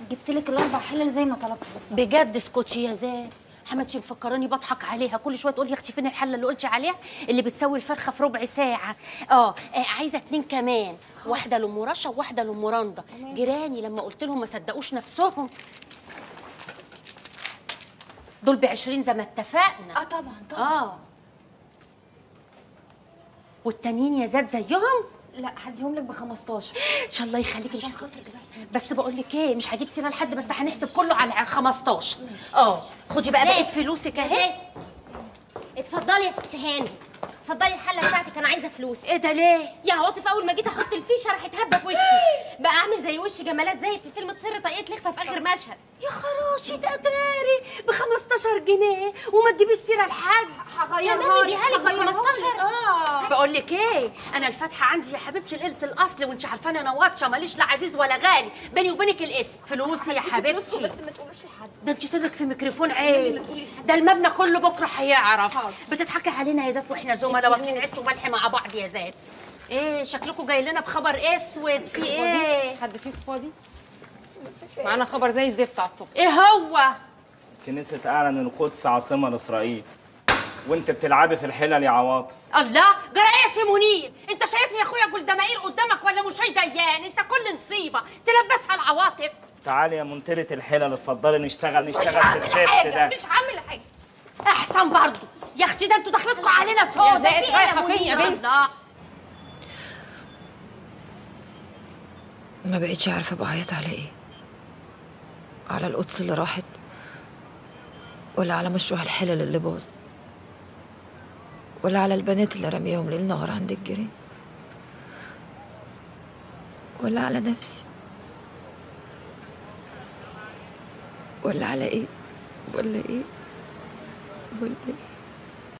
جبت لك الاربع حلل زي ما طلبت بالظبط بجد اسكتي يا زاد حماتي مفكراني بضحك عليها كل شويه تقول لي اختي فين الحله اللي قلتي عليها اللي بتسوي الفرخه في ربع ساعه اه, آه عايزه اتنين كمان واحده لام رشا وواحده لام رندا جيراني لما قلت لهم ما صدقوش نفسهم دول ب 20 زي ما اتفقنا اه طبعا طبعا اه والتانيين يا زاد زيهم لا هديهم لك ب 15 ان شاء الله يخليكي مش عشان هاخد خاطرك بس. بس بقول لك ايه مش هجيب سيره لحد بس هنحسب كله على 15 اه خدي بقى بقيه فلوسك اهي اتفضلي يا ست هاني اتفضلي الحله بتاعتك انا عايزه فلوس ايه ده ليه يا عاطف اول ما جيت احط الفيشه راحت هبه في وشي بقى اعمل زي وش جمالات زايد في فيلم تصير طاقية لخفه في اخر مشهد يا خراشي ده داري ب 15 جنيه وما تجيبيش سيره لحد كمان مديها لك ب 15 اه بقول لك ايه انا الفاتحه عندي يا حبيبتي ليله الاصل وانت عارفاني انا واطشه ماليش لا عزيز ولا غالي بيني وبينك الاسم فلوسي يا حبيبتي بس ما تقولوش لحد ده انت سرك في ميكروفون عيب ده المبنى كله بكره هيعرف بتضحكي علينا يا ذات واحنا زملاء واكلين عيش وملح مع بعض يا ذات ايه شكلكم جاي لنا بخبر اسود في ايه حد فيكم فاضي؟ معانا خبر زي الزفت على الصبح ايه هو كنيسة أعلن القدس عاصمة لإسرائيل وأنت بتلعبي في الحلل يا عواطف الله جرى ايه يا منير انت شايفني يا اخويا جلدمائير قدامك ولا مش شاي ديان انت كل نصيبه تلبسها العواطف تعالي يا منتلة الحلل اتفضلي نشتغل مش نشتغل في هعمل الزفت حاجه ده مش هعمل حاجه احسن برضه يا اختي ده انتوا دخلتكم علينا سودا يا زائد في ايه رايحة فين يا منير؟ بنت؟ الله. ما بقتش عارفة بعيط على ايه على القدس اللي راحت ولا على مشروع الحلل اللي باظ ولا على البنات اللي رميهم ليل نهار عند الجيران ولا على نفسي ولا على ايه ولا ايه ولا ايه